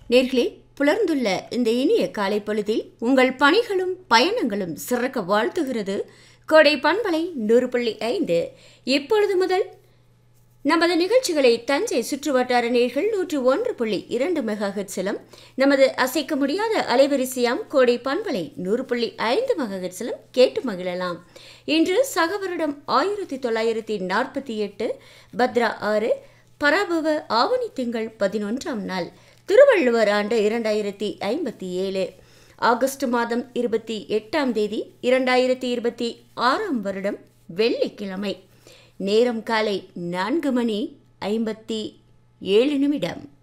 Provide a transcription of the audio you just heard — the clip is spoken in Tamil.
நேர்களே புலர்ந்துள்ள இந்த இனிய காலை பொழுதில் உங்கள் பணிகளும் பயணங்களும் சிறக்க வாழ்த்துகிறது கோடை பண்பலை நூறு புள்ளி ஐந்து இப்பொழுது முதல் நமது நிகழ்ச்சிகளை தஞ்சை சுற்றுவட்டார நேர்கள் நூற்று ஒன்று புள்ளி இரண்டு மெகா ஹெட்ஸிலும் நமது அசைக்க முடியாத அலைவரிசையாம் கோடை பண்பலை நூறு புள்ளி ஐந்து மெகா ஹெட்ஸிலும் கேட்டு மகிழலாம் இன்று சகவருடம் ஆயிரத்தி தொள்ளாயிரத்தி நாற்பத்தி எட்டு பத்ரா ஆறு பராபவ ஆவணி திங்கள் பதினொன்றாம் நாள் திருவள்ளுவர் ஆண்டு இரண்டாயிரத்தி ஐம்பத்தி ஏழு ஆகஸ்ட் மாதம் இருபத்தி எட்டாம் தேதி இரண்டாயிரத்தி இருபத்தி ஆறாம் வருடம் வெள்ளிக்கிழமை நேரம் காலை நான்கு மணி ஐம்பத்தி ஏழு நிமிடம்